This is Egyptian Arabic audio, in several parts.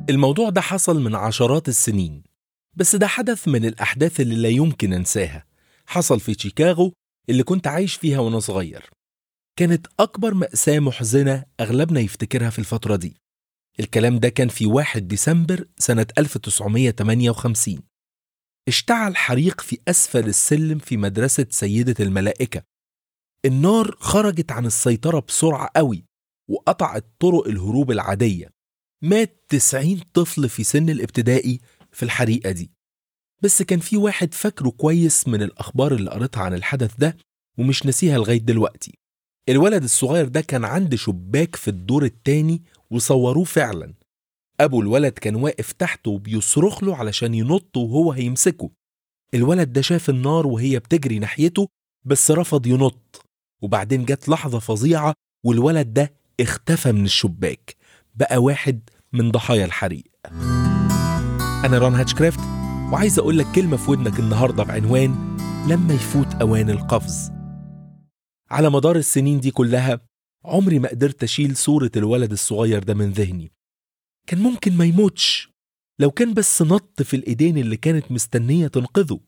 الموضوع ده حصل من عشرات السنين بس ده حدث من الأحداث اللي لا يمكن أنساها حصل في شيكاغو اللي كنت عايش فيها وأنا صغير كانت أكبر مأساة محزنة أغلبنا يفتكرها في الفترة دي الكلام ده كان في 1 ديسمبر سنة 1958 اشتعل حريق في أسفل السلم في مدرسة سيدة الملائكة النار خرجت عن السيطرة بسرعة قوي وقطعت طرق الهروب العادية مات 90 طفل في سن الابتدائي في الحريقة دي بس كان في واحد فاكره كويس من الأخبار اللي قريتها عن الحدث ده ومش نسيها لغاية دلوقتي الولد الصغير ده كان عنده شباك في الدور التاني وصوروه فعلا أبو الولد كان واقف تحته وبيصرخ له علشان ينط وهو هيمسكه الولد ده شاف النار وهي بتجري ناحيته بس رفض ينط وبعدين جت لحظة فظيعة والولد ده اختفى من الشباك بقى واحد من ضحايا الحريق أنا ران هاتشكرافت وعايز أقول لك كلمة في ودنك النهاردة بعنوان لما يفوت أوان القفز على مدار السنين دي كلها عمري ما قدرت أشيل صورة الولد الصغير ده من ذهني كان ممكن ما يموتش لو كان بس نط في الإيدين اللي كانت مستنية تنقذه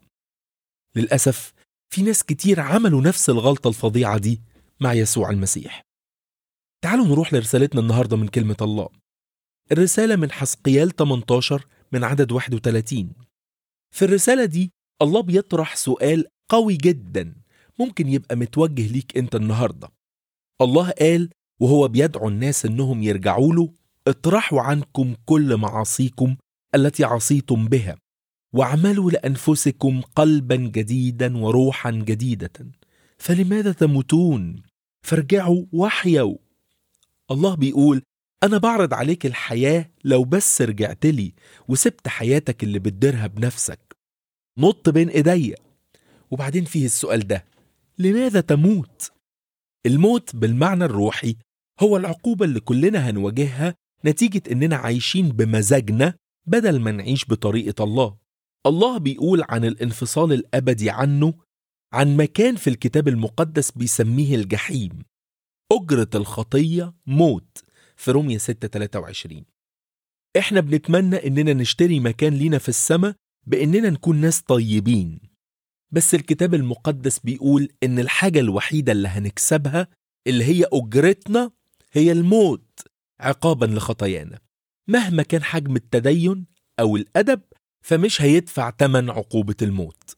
للأسف في ناس كتير عملوا نفس الغلطة الفظيعة دي مع يسوع المسيح تعالوا نروح لرسالتنا النهاردة من كلمة الله الرسالة من حسقيال 18 من عدد 31 في الرسالة دي الله بيطرح سؤال قوي جدا ممكن يبقى متوجه ليك انت النهاردة الله قال وهو بيدعو الناس انهم يرجعوا له اطرحوا عنكم كل معاصيكم التي عصيتم بها واعملوا لانفسكم قلبا جديدا وروحا جديده فلماذا تموتون فارجعوا واحيوا الله بيقول انا بعرض عليك الحياه لو بس رجعت لي وسبت حياتك اللي بتديرها بنفسك نط بين ايديا وبعدين فيه السؤال ده لماذا تموت الموت بالمعنى الروحي هو العقوبه اللي كلنا هنواجهها نتيجه اننا عايشين بمزاجنا بدل ما نعيش بطريقه الله الله بيقول عن الانفصال الابدي عنه عن مكان في الكتاب المقدس بيسميه الجحيم اجره الخطيه موت في رومية 6 23 احنا بنتمنى اننا نشتري مكان لينا في السماء باننا نكون ناس طيبين بس الكتاب المقدس بيقول ان الحاجه الوحيده اللي هنكسبها اللي هي اجرتنا هي الموت عقابا لخطايانا مهما كان حجم التدين او الادب فمش هيدفع تمن عقوبه الموت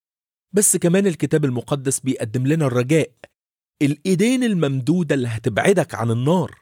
بس كمان الكتاب المقدس بيقدم لنا الرجاء الايدين الممدوده اللي هتبعدك عن النار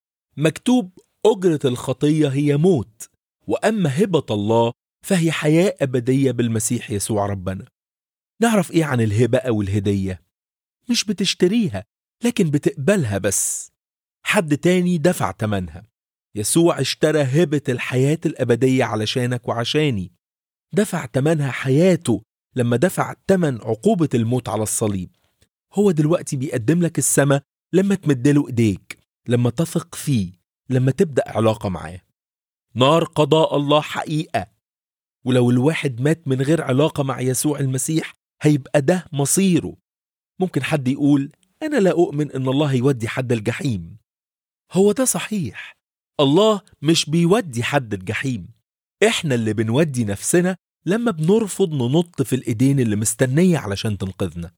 مكتوب اجره الخطيه هي موت واما هبه الله فهي حياه ابديه بالمسيح يسوع ربنا نعرف ايه عن الهبه او الهديه مش بتشتريها لكن بتقبلها بس حد تاني دفع تمنها يسوع اشترى هبة الحياة الأبدية علشانك وعشاني دفع تمنها حياته لما دفع تمن عقوبة الموت على الصليب هو دلوقتي بيقدم لك السماء لما تمدله ايديك لما تثق فيه لما تبدأ علاقة معاه نار قضاء الله حقيقة ولو الواحد مات من غير علاقة مع يسوع المسيح هيبقى ده مصيره ممكن حد يقول أنا لا أؤمن إن الله يودي حد الجحيم هو ده صحيح الله مش بيودي حد الجحيم احنا اللي بنودي نفسنا لما بنرفض ننط في الايدين اللي مستنية علشان تنقذنا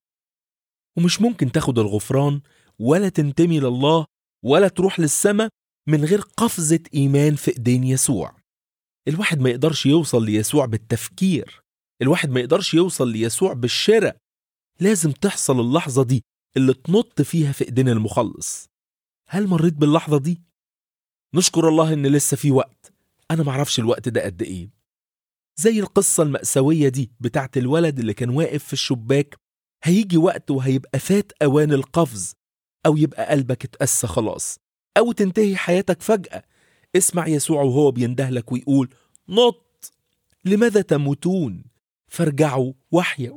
ومش ممكن تاخد الغفران ولا تنتمي لله ولا تروح للسماء من غير قفزة إيمان في إيدين يسوع الواحد ما يقدرش يوصل ليسوع بالتفكير الواحد ما يقدرش يوصل ليسوع بالشراء لازم تحصل اللحظة دي اللي تنط فيها في إيدين المخلص هل مريت باللحظة دي؟ نشكر الله إن لسه في وقت أنا معرفش الوقت ده قد إيه زي القصة المأساوية دي بتاعت الولد اللي كان واقف في الشباك هيجي وقت وهيبقى فات أوان القفز أو يبقى قلبك اتأسى خلاص أو تنتهي حياتك فجأة اسمع يسوع وهو بيندهلك ويقول نط لماذا تموتون فارجعوا واحيوا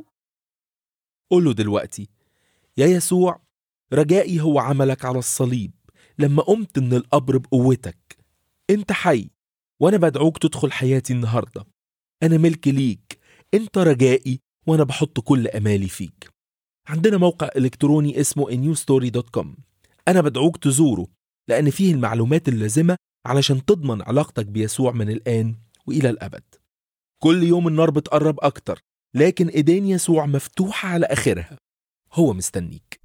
قوله دلوقتي يا يسوع رجائي هو عملك على الصليب لما قمت من القبر بقوتك انت حي وانا بدعوك تدخل حياتي النهارده انا ملك ليك انت رجائي وانا بحط كل امالي فيك عندنا موقع الكتروني اسمه newstory.com انا بدعوك تزوره لان فيه المعلومات اللازمه علشان تضمن علاقتك بيسوع من الآن وإلى الأبد كل يوم النار بتقرب أكتر لكن إيدين يسوع مفتوحة على آخرها هو مستنيك